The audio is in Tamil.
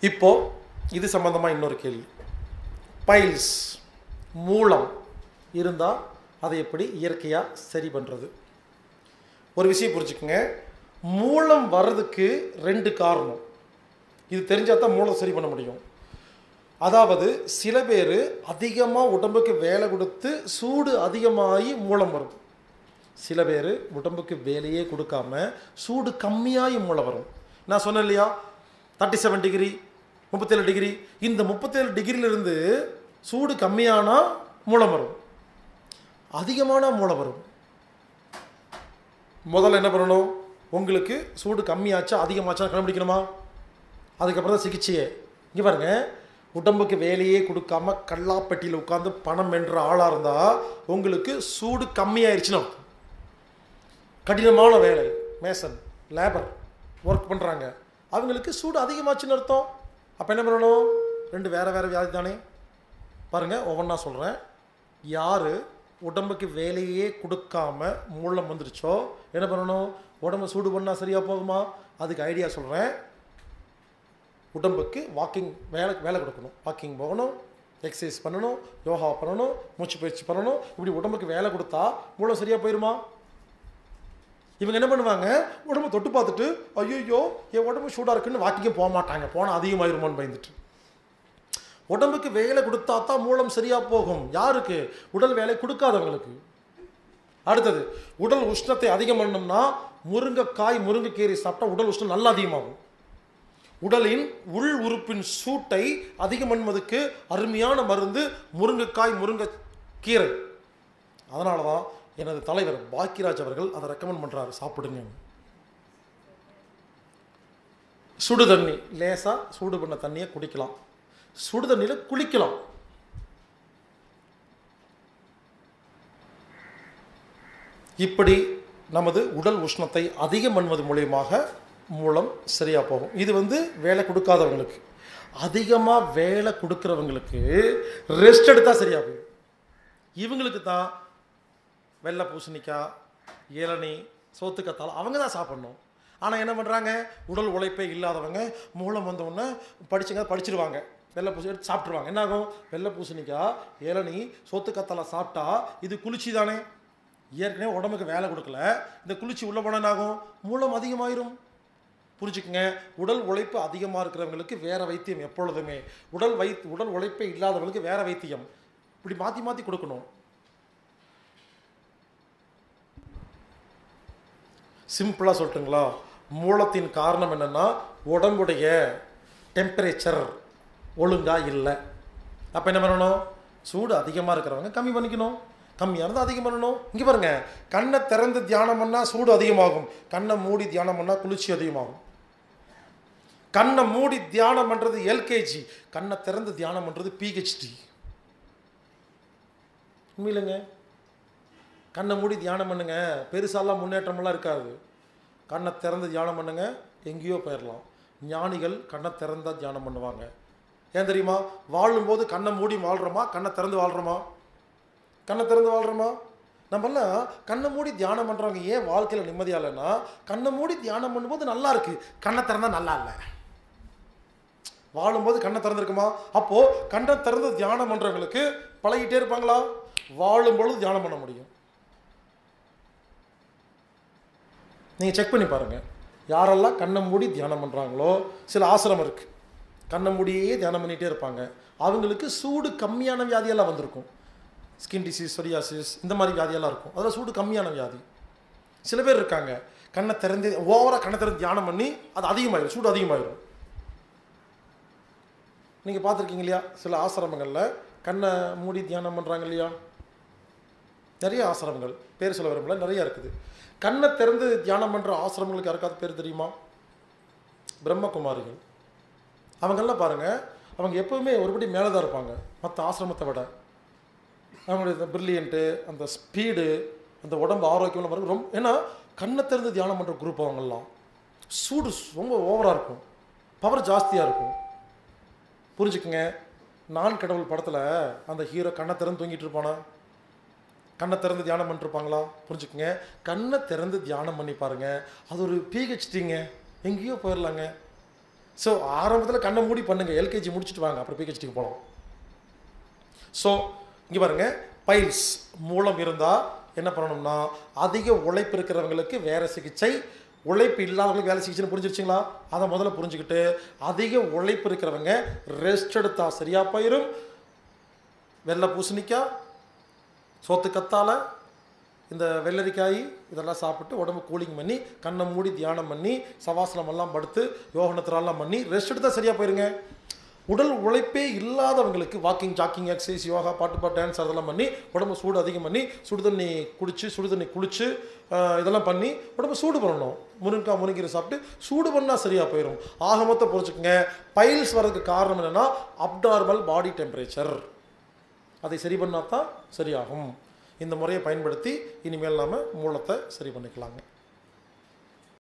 இப்போ இது சம்பந்தமாக இன்னொரு கேள்வி பைல்ஸ் மூலம் இருந்தால் அதை எப்படி இயற்கையாக சரி பண்ணுறது ஒரு விஷயம் புரிஞ்சுக்குங்க மூலம் வர்றதுக்கு ரெண்டு காரணம் இது தெரிஞ்சால் தான் மூலம் சரி பண்ண முடியும் அதாவது சில பேர் அதிகமாக உடம்புக்கு வேலை கொடுத்து சூடு அதிகமாகி மூலம் வரும் சில பேர் உடம்புக்கு வேலையே கொடுக்காம சூடு கம்மியாகி மூளை வரும் நான் சொன்னேன் இல்லையா தேர்ட்டி செவன் டிகிரி முப்பத்தேழு டிகிரி இந்த முப்பத்தேழு டிகிரியிலிருந்து சூடு கம்மியானா மூலம் வரும் அதிகமான மூளை வரும் முதல்ல என்ன பண்ணணும் உங்களுக்கு சூடு கம்மியாச்சா அதிகமாச்சா கண்டுபிடிக்கணுமா அதுக்கப்புறம் தான் சிகிச்சையே இங்கே பாருங்க உடம்புக்கு வேலையே கொடுக்காம கல்லாப்பட்டியில் உட்காந்து பணம் என்ற ஆளாக இருந்தால் உங்களுக்கு சூடு கம்மியாயிருச்சுன்னு அர்த்தம் கடினமான வேலை மேசன் லேபர் ஒர்க் பண்ணுறாங்க அவங்களுக்கு சூடு அதிகமாச்சுன்னு அர்த்தம் அப்போ என்ன பண்ணணும் ரெண்டு வேறு வேறு வியாதி தானே பாருங்கள் ஒவ்வொன்றா சொல்கிறேன் யார் உடம்புக்கு வேலையே கொடுக்காம மூலம் வந்துருச்சோ என்ன பண்ணணும் உடம்பு சூடு பண்ணால் சரியாக போகுமா அதுக்கு ஐடியா சொல்கிறேன் உடம்புக்கு வாக்கிங் வேலை வேலை கொடுக்கணும் வாக்கிங் போகணும் எக்ஸசைஸ் பண்ணணும் யோகா பண்ணணும் மூச்சு பயிற்சி பண்ணணும் இப்படி உடம்புக்கு வேலை கொடுத்தா மூலம் சரியாக போயிருமா இவங்க என்ன பண்ணுவாங்க உடம்பு தொட்டு பார்த்துட்டு ஐயோ என் உடம்பு சூடாக இருக்குன்னு வாக்கிங்கே போக மாட்டாங்க போனால் அதிகமாயிருமோன்னு பயந்துட்டு உடம்புக்கு வேலை கொடுத்தா தான் மூலம் சரியாக போகும் யாருக்கு உடல் வேலை கொடுக்காதவங்களுக்கு அடுத்தது உடல் உஷ்ணத்தை அதிகம் பண்ணணும்னா முருங்கைக்காய் முருங்கைக்கீரை சாப்பிட்டா உடல் உஷ்ணம் நல்லா அதிகமாகும் உடலின் உள் உறுப்பின் சூட்டை அதிகம் பண்ணுவதற்கு அருமையான மருந்து முருங்கைக்காய் முருங்கைக்கீரை அதனால தான் எனது தலைவர் பாக்கியராஜ் அவர்கள் அதை ரெக்கமெண்ட் பண்ணுறாரு சாப்பிடுங்க சுடு தண்ணி லேசாக சூடு பண்ண தண்ணியை குடிக்கலாம் சுடு தண்ணியில் குளிக்கலாம் இப்படி நமது உடல் உஷ்ணத்தை அதிகம் பண்ணுவது மூலியமாக மூலம் சரியாக போகும் இது வந்து வேலை கொடுக்காதவங்களுக்கு அதிகமாக வேலை கொடுக்குறவங்களுக்கு ரெஸ்ட் எடுத்தால் சரியாக போயிடும் இவங்களுக்கு தான் வெள்ளை பூசணிக்காய் இளநீ சோத்துக்கத்தால் அவங்க தான் சாப்பிட்ணும் ஆனால் என்ன பண்ணுறாங்க உடல் உழைப்பே இல்லாதவங்க மூலம் வந்தவுடனே படிச்சுங்க படிச்சிருவாங்க வெள்ளை பூசணி எடுத்து சாப்பிட்ருவாங்க என்ன ஆகும் வெள்ளை பூசணிக்காய் இளநீ சோத்துக்கத்தால சாப்பிட்டா இது குளிர்ச்சி தானே ஏற்கனவே உடம்புக்கு வேலை கொடுக்கல இந்த குளிர்ச்சி உள்ள போனால் என்ன ஆகும் மூலம் அதிகமாயிரும் புரிஞ்சுக்குங்க உடல் உழைப்பு அதிகமாக இருக்கிறவங்களுக்கு வேற வைத்தியம் எப்பொழுதுமே உடல் வை உடல் உழைப்பே இல்லாதவங்களுக்கு வேற வைத்தியம் இப்படி மாற்றி மாற்றி கொடுக்கணும் சிம்பிளாக சொல்லட்டுங்களா மூலத்தின் காரணம் என்னென்னா உடம்புடைய டெம்பரேச்சர் ஒழுங்காக இல்லை அப்போ என்ன பண்ணணும் சூடு அதிகமாக இருக்கிறவங்க கம்மி பண்ணிக்கணும் கம்மியாக இருந்தால் அதிகம் பண்ணணும் இங்கே பாருங்கள் கண்ணை திறந்து தியானம் பண்ணால் சூடு அதிகமாகும் கண்ணை மூடி தியானம் பண்ணால் குளிர்ச்சி அதிகமாகும் கண்ணை மூடி தியானம் பண்ணுறது எல்கேஜி கண்ணை திறந்து தியானம் பண்ணுறது பிஹெச்டி உண்மையிலங்க கண்ணை மூடி தியானம் பண்ணுங்க பெருசாலாம் முன்னேற்றமெல்லாம் இருக்காது கண்ணை திறந்து தியானம் பண்ணுங்க எங்கேயோ போயிடலாம் ஞானிகள் கண்ணை திறந்தா தியானம் பண்ணுவாங்க ஏன் தெரியுமா வாழும்போது கண்ணை மூடி வாழ்கிறோமா கண்ணை திறந்து வாழ்கிறோமா கண்ணை திறந்து வாழ்கிறோமா நம்மெல்லாம் கண்ணை மூடி தியானம் பண்ணுறவங்க ஏன் வாழ்க்கையில் நிம்மதியாக இல்லைன்னா கண்ணை மூடி தியானம் பண்ணும்போது நல்லா இருக்கு கண்ணை திறந்தா நல்லா இல்லை வாழும்போது கண்ணை திறந்துருக்குமா அப்போது கண்ணை திறந்து தியானம் பண்ணுறவங்களுக்கு பழகிட்டே இருப்பாங்களா வாழும் பொழுது தியானம் பண்ண முடியும் நீங்கள் செக் பண்ணி பாருங்கள் யாரெல்லாம் கண்ணை மூடி தியானம் பண்ணுறாங்களோ சில ஆசிரமம் இருக்குது கண்ணை மூடியே தியானம் பண்ணிகிட்டே இருப்பாங்க அவங்களுக்கு சூடு கம்மியான வியாதியெல்லாம் வந்திருக்கும் ஸ்கின் டிசீஸ் சொரியாசிஸ் இந்த மாதிரி வியாதியெல்லாம் இருக்கும் அதெல்லாம் சூடு கம்மியான வியாதி சில பேர் இருக்காங்க கண்ணை திறந்து ஓவராக கண்ணை திறந்து தியானம் பண்ணி அது அதிகமாயிடும் சூடு அதிகமாயிடும் நீங்கள் பார்த்துருக்கீங்க இல்லையா சில ஆசிரமங்களில் கண்ணை மூடி தியானம் பண்ணுறாங்க இல்லையா நிறைய ஆசிரமங்கள் பேர் சொல்ல விரும்பல நிறைய இருக்குது கண்ணை திறந்து தியானம் பண்ணுற ஆசிரமங்களுக்கு யாருக்காவது பேர் தெரியுமா பிரம்மகுமாரிகள் அவங்கெல்லாம் பாருங்கள் அவங்க எப்போவுமே ஒருபடி மேலே தான் இருப்பாங்க மற்ற ஆசிரமத்தை விட அவங்களுடைய இந்த பிரில்லியண்ட்டு அந்த ஸ்பீடு அந்த உடம்பு ஆரோக்கியம் பாருங்க ரொம்ப ஏன்னா கண்ணை திறந்து தியானம் பண்ணுற குரூப் அவங்கெல்லாம் சூடு ரொம்ப ஓவராக இருக்கும் பவர் ஜாஸ்தியாக இருக்கும் புரிஞ்சுக்குங்க நான் கடவுள் படத்தில் அந்த ஹீரோ கண்ணை திறந்து தூங்கிட்டு இருப்பானா கண்ணை திறந்து தியானம் பண்ணிருப்பாங்களா புரிஞ்சுக்குங்க கண்ணை திறந்து தியானம் பண்ணி பாருங்க அது ஒரு பிஹெச்டிங்க எங்கேயோ போயிடலாங்க ஸோ ஆரம்பத்தில் கண்ணை மூடி பண்ணுங்கள் எல்கேஜி முடிச்சுட்டு வாங்க அப்புறம் பிஹெச்டிக்கு போகலாம் ஸோ இங்கே பாருங்க பைல்ஸ் மூலம் இருந்தால் என்ன பண்ணணும்னா அதிக உழைப்பு இருக்கிறவங்களுக்கு வேற சிகிச்சை உழைப்பு இல்லாதவங்களுக்கு வேலை சிகிச்சைன்னு புரிஞ்சிருச்சுங்களா அதை முதல்ல புரிஞ்சுக்கிட்டு அதிக உழைப்பு இருக்கிறவங்க ரெஸ்ட் எடுத்தா சரியா போயிடும் வெள்ளை பூசணிக்காய் சோத்து கத்தாழை இந்த வெள்ளரிக்காய் இதெல்லாம் சாப்பிட்டு உடம்பு கூலிங் பண்ணி கண்ணை மூடி தியானம் பண்ணி சவாசனம் எல்லாம் படுத்து யோகனத்திரெல்லாம் பண்ணி ரெஸ்ட் எடுத்தால் சரியாக போயிருங்க உடல் உழைப்பே இல்லாதவங்களுக்கு வாக்கிங் ஜாக்கிங் எக்ஸசைஸ் யோகா பாட்டு பாட்டு டான்ஸ் அதெல்லாம் பண்ணி உடம்பு சூடு அதிகம் பண்ணி சுடு தண்ணி குடிச்சு சுடு தண்ணி குளிச்சு ஆஹ், இதெல்லாம் பண்ணி உடம்பு சூடு பண்ணணும் முருங்கைக்காய் முருங்கீரை சாப்பிட்டு சூடு பண்ணால் சரியாக போயிடும் ஆக மொத்தம் புரிஞ்சுக்கங்க பைல்ஸ் வர்றதுக்கு காரணம் என்னென்னா அப்டார்மல் பாடி டெம்பரேச்சர் அதை சரி பண்ணால் தான் சரியாகும் இந்த முறையை பயன்படுத்தி இனிமேல் நாம் மூலத்தை சரி பண்ணிக்கலாங்க